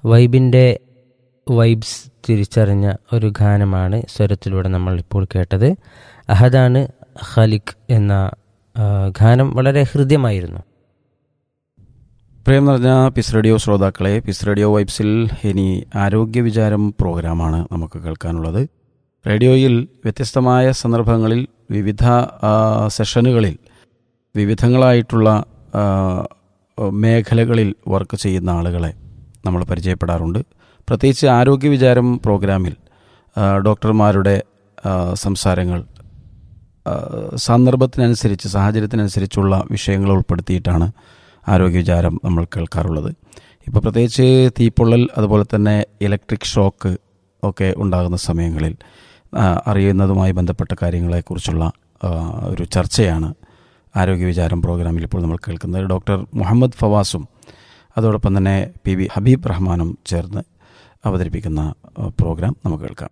വൈബിൻ്റെ vibes തിരിച്ചറിഞ്ഞ ഒരു ഗാനമാണ് സ്വരത്തിലൂടെ നമ്മൾ ഇപ്പോൾ കേട്ടത് അഹദാണ് ഖലിഖ് എന്ന ആ, ഗാനം വളരെ ഹൃദ്യമായിരുന്നു പ്രിയം നിറഞ്ഞ പിസ് റേഡിയോ ശ്രോതാക്കളെ പിസ് റേഡിയോ വൈബ്സിൽ ഇനി ആരോഗ്യ വിചാരം പ്രോഗ്രാമാണ് നമുക്ക് കേൾക്കാനുള്ളത് റേഡിയോയിൽ വ്യത്യസ്തമായ സന്ദർഭങ്ങളിൽ വിവിധ ആ, സെഷനുകളിൽ വിവിധങ്ങളായിട്ടുള്ള ആ, മേഖലകളിൽ വർക്ക് ചെയ്യുന്ന ആളുകളെ നമ്മൾ പരിചയപ്പെടാറുണ്ട് പ്രത്യേകിച്ച് ആരോഗ്യ വിചാരം പ്രോഗ്രാമിൽ ആ, ഡോക്ടർമാരുടെ ആ, സംസാരങ്ങൾ ആ, സന്ദർഭത്തിനനുസരിച്ച് സാഹചര്യത്തിനനുസരിച്ചുള്ള വിഷയങ്ങൾ ഉൾപ്പെടുത്തിയിട്ടാണ് ആരോഗ്യ വിചാരം നമ്മൾ കേൾക്കാറുള്ളത് ഇപ്പോൾ പ്രത്യേകിച്ച് തീപ്പൊള്ളൽ അതുപോലെ തന്നെ ഇലക്ട്രിക് ഷോക്ക് ഒക്കെ ഉണ്ടാകുന്ന സമയങ്ങളിൽ ആ, അറിയുന്നതുമായി ബന്ധപ്പെട്ട കാര്യങ്ങളെക്കുറിച്ചുള്ള ആ, ഒരു ചർച്ചയാണ് ആരോഗ്യ വിചാരം പ്രോഗ്രാമിൽ ഇപ്പോൾ നമ്മൾ കേൾക്കുന്നത് ഡോക്ടർ മുഹമ്മദ് ഫവാസും അതോടൊപ്പം തന്നെ പി വി ഹബീബ് റഹ്മാനും ചേർന്ന് അവതരിപ്പിക്കുന്ന ആ, പ്രോഗ്രാം നമുക്ക് കേൾക്കാം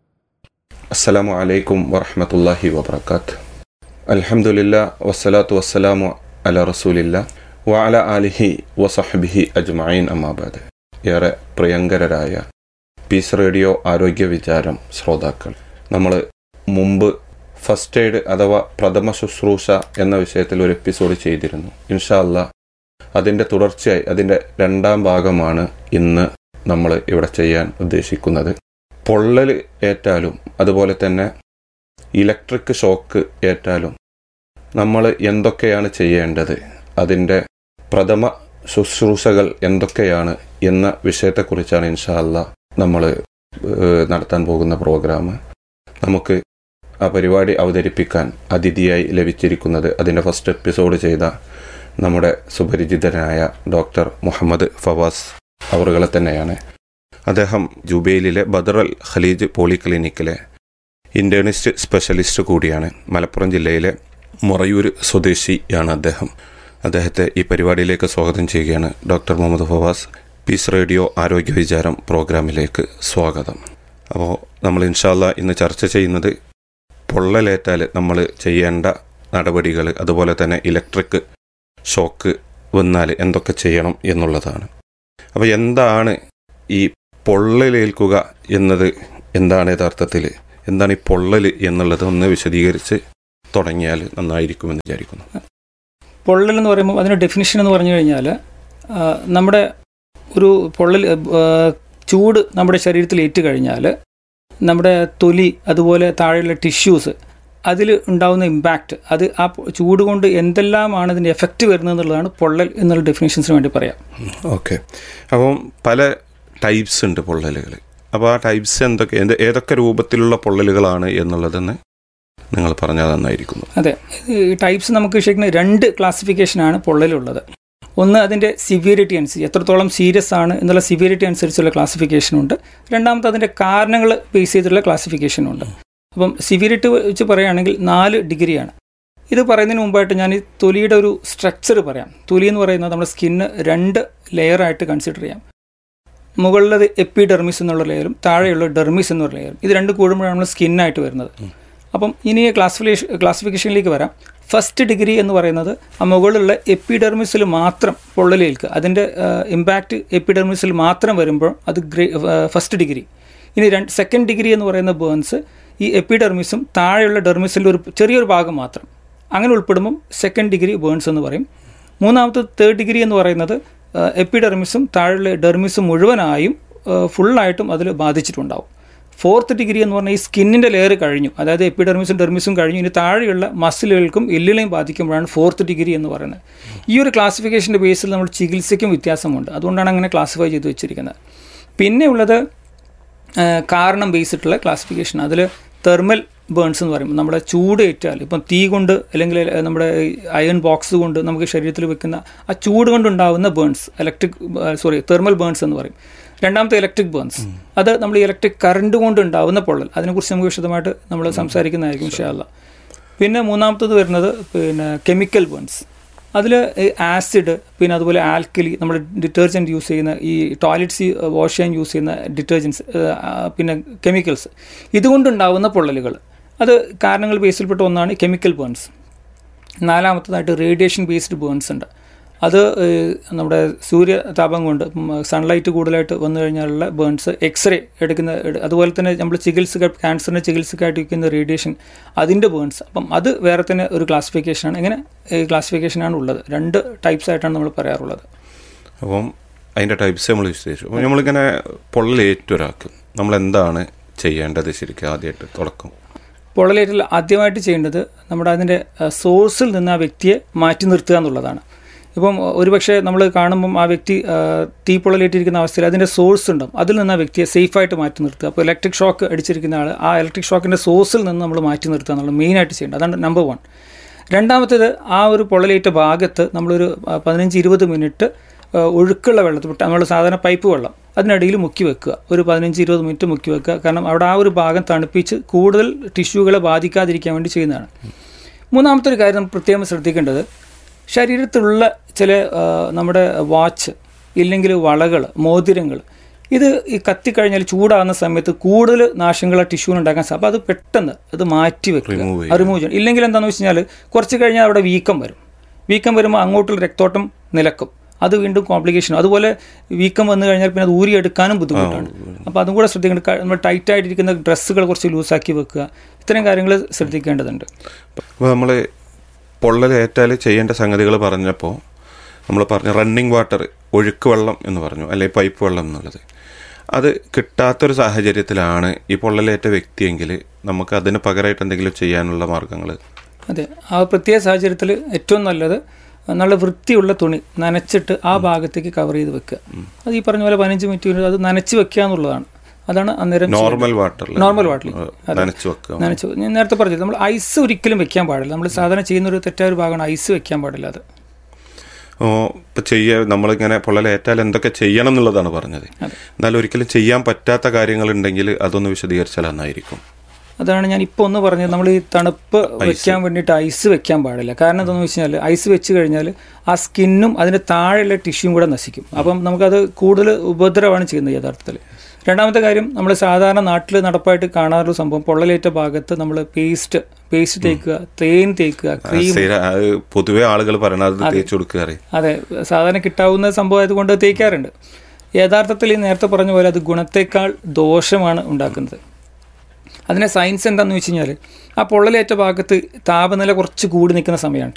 السلام عليكم ورحمة الله وبركاته الحمد لله والصلاة والسلام على رسول الله وعلى آله وصحبه أجمعين أما بعد ഏറെ പ്രിയങ്കരരായ പീസ് റേഡിയോ ആരോഗ്യ വിചാരം ശ്രോതാക്കൾ നമ്മൾ മുമ്പ് ഫസ്റ്റ് എയ്ഡ് അഥവാ പ്രഥമ ശുശ്രൂഷ എന്ന വിഷയത്തിൽ ഒരു എപ്പിസോഡ് ചെയ്തിരുന്നു ഇൻഷാ അല്ലാ അതിൻ്റെ തുടർച്ചയായി അതിൻ്റെ രണ്ടാം ഭാഗമാണ് ഇന്ന് നമ്മൾ ഇവിടെ ചെയ്യാൻ ഉദ്ദേശിക്കുന്നത് പൊള്ളൽ ഏറ്റാലും അതുപോലെ തന്നെ ഇലക്ട്രിക് ഷോക്ക് ഏറ്റാലും നമ്മൾ എന്തൊക്കെയാണ് ചെയ്യേണ്ടത് അതിൻ്റെ പ്രഥമ ശുശ്രൂഷകൾ എന്തൊക്കെയാണ് എന്ന വിഷയത്തെക്കുറിച്ചാണ് ഇൻഷാല്ല നമ്മൾ നടത്താൻ പോകുന്ന പ്രോഗ്രാം നമുക്ക് ആ പരിപാടി അവതരിപ്പിക്കാൻ അതിഥിയായി ലഭിച്ചിരിക്കുന്നത് അതിൻ്റെ ഫസ്റ്റ് എപ്പിസോഡ് ചെയ്ത നമ്മുടെ സുപരിചിതനായ ഡോക്ടർ മുഹമ്മദ് ഫവാസ് അവറുകളെ തന്നെയാണ് അദ്ദേഹം ജുബൈലിലെ ബദറൽ ഖലീജ് പോളിക്ലിനിക്കിലെ ഇന്റേണിസ്റ്റ് സ്പെഷ്യലിസ്റ്റ് കൂടിയാണ് മലപ്പുറം ജില്ലയിലെ മൊറയൂർ സ്വദേശിയാണ് അദ്ദേഹം അദ്ദേഹത്തെ ഈ പരിപാടിയിലേക്ക് സ്വാഗതം ചെയ്യുകയാണ് doctor Muhammad Fawaz peace radio ആരോഗ്യ വിചാരം പ്രോഗ്രാമിലേക്ക് സ്വാഗതം അപ്പോൾ നമ്മൾ ഇൻഷാല്ല ഇന്ന് ചർച്ച ചെയ്യുന്നത് പൊള്ളലേറ്റാൽ നമ്മൾ ചെയ്യേണ്ട നടപടികൾ അതുപോലെ തന്നെ ഇലക്ട്രിക് ഷോക്ക് വന്നാൽ എന്തൊക്കെ ചെയ്യണം എന്നുള്ളതാണ് അപ്പോൾ എന്താണ് ഈ പൊള്ളലേൽക്കുക എന്നത് എന്താണ് യഥാർത്ഥത്തിൽ എന്താണ് ഈ പൊള്ളൽ എന്നുള്ളത് ഒന്ന് വിശദീകരിച്ച് തുടങ്ങിയാൽ നന്നായിരിക്കുമെന്ന് വിചാരിക്കുന്നു പൊള്ളൽ എന്ന് പറയുമ്പോൾ അതിൻ്റെ ഡെഫിനിഷൻ എന്ന് പറഞ്ഞു കഴിഞ്ഞാൽ ആ, നമ്മുടെ ഒരു പൊള്ളൽ ആ, ചൂട് നമ്മുടെ ശരീരത്തിൽ ഏറ്റു കഴിഞ്ഞാൽ നമ്മുടെ തൊലി അതുപോലെ താഴെയുള്ള ടിഷ്യൂസ് അതിൽ ഉണ്ടാകുന്ന ഇമ്പാക്റ്റ് അത് ആ പൊ- ചൂട് കൊണ്ട് എന്തെല്ലാമാണ് അതിൻ്റെ എഫക്റ്റ് വരുന്നത് എന്നുള്ളതാണ് പൊള്ളൽ എന്നുള്ള ഡെഫിനേഷൻസിന് വേണ്ടി പറയാം ഓക്കെ അപ്പം പല ടൈപ്സ് ഉണ്ട് പൊള്ളലുകൾ അപ്പോൾ ആ ടൈപ്സ് എന്തൊക്കെ എന്ത് ഏതൊക്കെ രൂപത്തിലുള്ള പൊള്ളലുകളാണ് എന്നുള്ളതെന്ന് നിങ്ങൾ പറഞ്ഞാൽ നന്നായിരിക്കുന്നു അതെ ഈ ടൈപ്സ് നമുക്ക് ശരിക്കും രണ്ട് ക്ലാസിഫിക്കേഷനാണ് പൊള്ളലുള്ളത് ഒന്ന് അതിൻ്റെ സിവിയറിറ്റി അനുസരിച്ച് എത്രത്തോളം സീരിയസ് ആണ് എന്നുള്ള സിവിയറിറ്റി അനുസരിച്ചുള്ള ക്ലാസിഫിക്കേഷൻ ഉണ്ട് രണ്ടാമത്തെ അതിൻ്റെ കാരണങ്ങൾ ബേസ് ചെയ്തിട്ടുള്ള ക്ലാസിഫിക്കേഷൻ ഉണ്ട് അപ്പം സിവിയറിറ്റി വെച്ച് പറയുകയാണെങ്കിൽ നാല് ഡിഗ്രിയാണ് ഇത് പറയുന്നതിന് മുമ്പായിട്ട് ഞാൻ ഈ തൊലിയുടെ ഒരു സ്ട്രക്ചർ പറയാം തൊലി എന്ന് പറയുന്നത് നമ്മുടെ സ്കിന്ന് രണ്ട് ലെയറായിട്ട് കൺസിഡർ ചെയ്യാം മുകളിലത് എപ്പിഡെർമിസ് എന്നുള്ള ലെയറും താഴെയുള്ള ഡെർമിസ് എന്നുള്ള ലെയറും ഇത് രണ്ട് കൂടുമ്പോഴാണ് നമ്മൾ സ്കിന്നായിട്ട് വരുന്നത് അപ്പം ഇനി ക്ലാസിഫിക്കേഷൻ ക്ലാസിഫിക്കേഷനിലേക്ക് വരാം ഫസ്റ്റ് ഡിഗ്രി എന്ന് പറയുന്നത് ആ മുകളിലുള്ള എപ്പിഡെർമിസിൽ മാത്രം പൊള്ളലേൽക്കുക അതിൻ്റെ ഇമ്പാക്റ്റ് എപ്പിഡെർമിസിൽ മാത്രം വരുമ്പോൾ അത് ഗ്രേ ഫസ്റ്റ് ഡിഗ്രി ഇനി രണ്ട് സെക്കൻഡ് ഡിഗ്രി എന്ന് പറയുന്ന ബേൺസ് ഈ എപ്പിഡെർമിസും താഴെയുള്ള ഡെർമിസിൻ്റെ ഒരു ചെറിയൊരു ഭാഗം മാത്രം അങ്ങനെ ഉൾപ്പെടുമ്പം സെക്കൻഡ് ഡിഗ്രി ബേൺസ് എന്ന് പറയും മൂന്നാമത്തെ തേർഡ് ഡിഗ്രി എന്ന് പറയുന്നത് എപ്പിഡെർമിസും താഴെയുള്ള ഡെർമിസും മുഴുവനായും ഫുള്ളായിട്ടും അതിൽ ബാധിച്ചിട്ടുണ്ടാവും ഫോർത്ത് ഡിഗ്രി എന്ന് പറഞ്ഞാൽ ഈ സ്കിന്നിൻ്റെ ലെയർ കഴിഞ്ഞു അതായത് എപ്പിഡെർമിസും ഡെർമിസും കഴിഞ്ഞു ഇനി താഴെയുള്ള മസിലുകൾക്കും എല്ലിലെയും ബാധിക്കുമ്പോഴാണ് ഫോർത്ത് ഡിഗ്രി എന്ന് പറയുന്നത് ഈ ഒരു ക്ലാസിഫിക്കേഷൻ്റെ ബേസിൽ നമ്മൾ ചികിത്സയ്ക്കും വ്യത്യാസമുണ്ട് അതുകൊണ്ടാണ് അങ്ങനെ ക്ലാസിഫൈ ചെയ്ത് വെച്ചിരിക്കുന്നത് പിന്നെ ഉള്ളത് ആ, കാരണം ബേസിട്ടുള്ള ക്ലാസിഫിക്കേഷൻ അതിൽ തെർമൽ ബേൺസ് എന്ന് പറയുമ്പോൾ നമ്മുടെ ചൂട് ഏറ്റാൽ ഇപ്പം തീ കൊണ്ട് അല്ലെങ്കിൽ നമ്മുടെ അയൺ ബോക്സ് കൊണ്ട് നമുക്ക് ശരീരത്തിൽ വെക്കുന്ന ആ ചൂട് കൊണ്ടുണ്ടാവുന്ന burns electric sorry thermal burns എന്ന് പറയും രണ്ടാമത്തെ ഇലക്ട്രിക് ബേൺസ് അത് നമ്മൾ ഇലക്ട്രിക് കറണ്ട് കൊണ്ട് ഉണ്ടാവുന്ന പൊള്ളൽ അതിനെക്കുറിച്ച് നമുക്ക് വിശദമായിട്ട് നമ്മൾ സംസാരിക്കുന്നതായിരിക്കും ഇൻഷാല്ല പിന്നെ മൂന്നാമത്തത് വരുന്നത് പിന്നെ കെമിക്കൽ ബേൺസ് അതിൽ ആസിഡ് പിന്നെ അതുപോലെ ആൽക്കലി നമ്മൾ ഡിറ്റർജൻറ്റ് യൂസ് ചെയ്യുന്ന ഈ ടോയ്ലറ്റ്സ് വാഷ് ചെയ്യാൻ യൂസ് ചെയ്യുന്ന ഡിറ്റർജൻസ് പിന്നെ കെമിക്കൽസ് ഇതുകൊണ്ടുണ്ടാവുന്ന പൊള്ളലുകൾ അത് കാരണങ്ങൾ ബേസിൽപ്പെട്ട ഒന്നാണ് കെമിക്കൽ ബേൺസ് നാലാമത്തതായിട്ട് റേഡിയേഷൻ ബേസ്ഡ് ബേൺസ് ഉണ്ട് അത് ഏഹ്, നമ്മുടെ സൂര്യതാപം കൊണ്ട് സൺലൈറ്റ് കൂടുതലായിട്ട് വന്നു കഴിഞ്ഞാലുള്ള ബേൺസ് എക്സ്റേ എടുക്കുന്ന എട്- അതുപോലെ തന്നെ നമ്മൾ ചികിത്സ ക്യാൻസറിൻ്റെ ചികിത്സക്കായിട്ട് വയ്ക്കുന്ന റേഡിയേഷൻ അതിൻ്റെ ബേൺസ് അപ്പം അത് വേറെ തന്നെ ഒരു ക്ലാസിഫിക്കേഷനാണ് ഇങ്ങനെ ക്ലാസിഫിക്കേഷനാണ് ഉള്ളത് രണ്ട് ടൈപ്സ് ആയിട്ടാണ് നമ്മൾ പറയാറുള്ളത് അപ്പം അതിൻ്റെ ടൈപ്സ് നമ്മൾ വിശദീകരിച്ചു അപ്പോൾ നമ്മളിങ്ങനെ പൊള്ളലേറ്റൊരാൾക്ക് നമ്മൾ എന്താണ് ചെയ്യേണ്ടത് ശരിക്കും ആദ്യമായിട്ട് തുടക്കം പൊള്ളലേറ്റിൽ ആദ്യമായിട്ട് ചെയ്യേണ്ടത് നമ്മുടെ അതിൻ്റെ സോഴ്സിൽ നിന്ന് ആ വ്യക്തിയെ മാറ്റി നിർത്തുക എന്നുള്ളതാണ് ഇപ്പം ഒരുപക്ഷെ നമ്മൾ കാണുമ്പം ആ വ്യക്തി ആ, തീ പൊള്ളലേറ്റിരിക്കുന്ന അവസ്ഥയിൽ അതിൻ്റെ സോഴ്സ് ഉണ്ടാവും അതിൽ നിന്ന് ആ വ്യക്തിയെ സേഫായിട്ട് മാറ്റി നിർത്തുക അപ്പോൾ ഇലക്ട്രിക് ഷോക്ക് അടിച്ചിരിക്കുന്ന ആൾ ആ ഇലക്ട്രിക് ഷോക്കിൻ്റെ സോഴ്സിൽ നിന്ന് നമ്മൾ മാറ്റി നിർത്തുക എന്നുള്ളത് മെയിനായിട്ട് ചെയ്യേണ്ടത് അതാണ് നമ്പർ വൺ രണ്ടാമത്തേത് ആ ഒരു പൊള്ളലേറ്റ ഭാഗത്ത് നമ്മളൊരു ആ, പതിനഞ്ച് ഇരുപത് മിനിറ്റ് ആ, ഒഴുക്കുള്ള വെള്ളത്തിൽ നമ്മൾ സാധാരണ പൈപ്പ് വെള്ളം അതിനിടയിൽ മുക്കി വെക്കുക ഒരു പതിനഞ്ച് ഇരുപത് മിനിറ്റ് മുക്കി വെക്കുക കാരണം അവിടെ ആ ഒരു ഭാഗം തണുപ്പിച്ച് കൂടുതൽ ടിഷ്യൂകളെ ബാധിക്കാതിരിക്കാൻ വേണ്ടി ചെയ്യുന്നതാണ് മൂന്നാമത്തെ ഒരു കാര്യം നമ്മൾ പ്രത്യേകം ശ്രദ്ധിക്കേണ്ടത് ശരീരത്തിലുള്ള ചില ആ, നമ്മുടെ വാച്ച് ഇല്ലെങ്കിൽ വളകൾ മോതിരങ്ങൾ ഇത് ഈ കത്തിക്കഴിഞ്ഞാൽ ചൂടാകുന്ന സമയത്ത് കൂടുതൽ നാശങ്ങൾ ആ ടിഷ്യൂന് ഉണ്ടാക്കാൻ സാധിക്കും അപ്പോൾ അത് പെട്ടെന്ന് അത് മാറ്റി വെക്കുക Remove ചെയ്യുക. അത് റിമൂവ് ചെയ്യണം ഇല്ലെങ്കിൽ എന്താണെന്ന് വെച്ച് കഴിഞ്ഞാൽ കുറച്ച് കഴിഞ്ഞാൽ അവിടെ വീക്കം വരും വീക്കം വരുമ്പോൾ അങ്ങോട്ടുള്ള രക്തോട്ടം നിലക്കും അത് വീണ്ടും കോംപ്ലിക്കേഷൻ അതുപോലെ വീക്കം വന്നു കഴിഞ്ഞാൽ പിന്നെ അത് ഊരിയെടുക്കാനും ബുദ്ധിമുട്ടാണ് അപ്പോൾ അതും കൂടെ ശ്രദ്ധിക്കേണ്ട ക- നമ്മൾ ടൈറ്റ് ആയിട്ടിരിക്കുന്ന ഡ്രസ്സുകൾ കുറച്ച് ലൂസാക്കി വെക്കുക ഇത്തരം കാര്യങ്ങൾ ശ്രദ്ധിക്കേണ്ടതുണ്ട് അപ്പോൾ നമ്മൾ പൊള്ളലേറ്റാൽ ചെയ്യേണ്ട സംഗതികൾ പറഞ്ഞപ്പോൾ നമ്മൾ പറഞ്ഞ റണ്ണിങ് വാട്ടർ ഒഴുക്ക് വെള്ളം എന്ന് പറഞ്ഞു അല്ലെങ്കിൽ പൈപ്പ് വെള്ളം എന്നുള്ളത് അത് കിട്ടാത്തൊരു സാഹചര്യത്തിലാണ് ഈ പൊള്ളലേറ്റ വ്യക്തിയെങ്കിൽ നമുക്ക് അതിന് പകരമായിട്ട് എന്തെങ്കിലും ചെയ്യാനുള്ള മാർഗങ്ങൾ അതെ ആ പ്രത്യേക സാഹചര്യത്തിൽ ഏറ്റവും നല്ലത് നല്ല വൃത്തിയുള്ള തുണി നനച്ചിട്ട് ആ ഭാഗത്തേക്ക് കവർ ചെയ്ത് വെക്കുക അത് ഈ പറഞ്ഞ പോലെ പതിനഞ്ച് മിനിറ്റ് അത് നനച്ച് വെക്കുക എന്നുള്ളതാണ് അതാണ് അന്നേരം നോർമൽ വാട്ടറിൽ നോർമൽ വാട്ടറിൽ നനച്ചു വെക്കുക നനച്ച് ഞാൻ നേരത്തെ പറഞ്ഞത് നമ്മൾ ഐസ് ഒരിക്കലും വെക്കാൻ പാടില്ല നമ്മൾ സാധാരണ ചെയ്യുന്ന ഒരു തെറ്റായ ഒരു ഭാഗമാണ് ഐസ് വെക്കാൻ പാടില്ല അത് ഓ ഇപ്പം ചെയ്യുക നമ്മളിങ്ങനെ പൊള്ളലേറ്റാൽ എന്തൊക്കെ ചെയ്യണം എന്നുള്ളതാണ് പറഞ്ഞത് എന്നാൽ ഒരിക്കലും ചെയ്യാൻ പറ്റാത്ത കാര്യങ്ങളുണ്ടെങ്കിൽ അതൊന്ന് വിശദീകരിച്ചാൽ നന്നായിരിക്കും അതാണ് ഞാൻ ഇപ്പോൾ ഒന്ന് പറഞ്ഞത് നമ്മൾ ഈ തണുപ്പ് വെക്കാൻ വേണ്ടിയിട്ട് ഐസ് വെക്കാൻ പാടില്ല കാരണം എന്താണെന്ന് വെച്ച് കഴിഞ്ഞാൽ ഐസ് വെച്ച് കഴിഞ്ഞാൽ ആ സ്കിന്നും അതിൻ്റെ താഴെയുള്ള ടിഷ്യൂയും കൂടെ നശിക്കും അപ്പം നമുക്കത് കൂടുതൽ ഉപദ്രവമാണ് ചെയ്യുന്നത് യഥാർത്ഥത്തിൽ രണ്ടാമത്തെ കാര്യം നമ്മൾ സാധാരണ നാട്ടിൽ നടപ്പായിട്ട് കാണാറുള്ള സംഭവം പൊള്ളലേറ്റ ഭാഗത്ത് നമ്മൾ പേസ്റ്റ് പേസ്റ്റ് തേക്കുക തേൻ തേക്കുക ക്രീം സ്ഥിര- അത് പൊതുവെ ആളുകൾ പറയണത് അത് തേച്ച് കൊടുക്കുക അറിയാം അതെ സാധാരണ കിട്ടാവുന്ന സംഭവം ആയതുകൊണ്ട് തേക്കാറുണ്ട് യഥാർത്ഥത്തിൽ ഈ നേരത്തെ പറഞ്ഞ പോലെ അത് ഗുണത്തേക്കാൾ ദോഷമാണ് ഉണ്ടാക്കുന്നത് അതിനെ സയൻസ് എന്താണെന്ന് വെച്ച് കഴിഞ്ഞാൽ ആ പൊള്ളലേറ്റ ഭാഗത്ത് താപനില കുറച്ച് കൂടി നിൽക്കുന്ന സമയമാണ്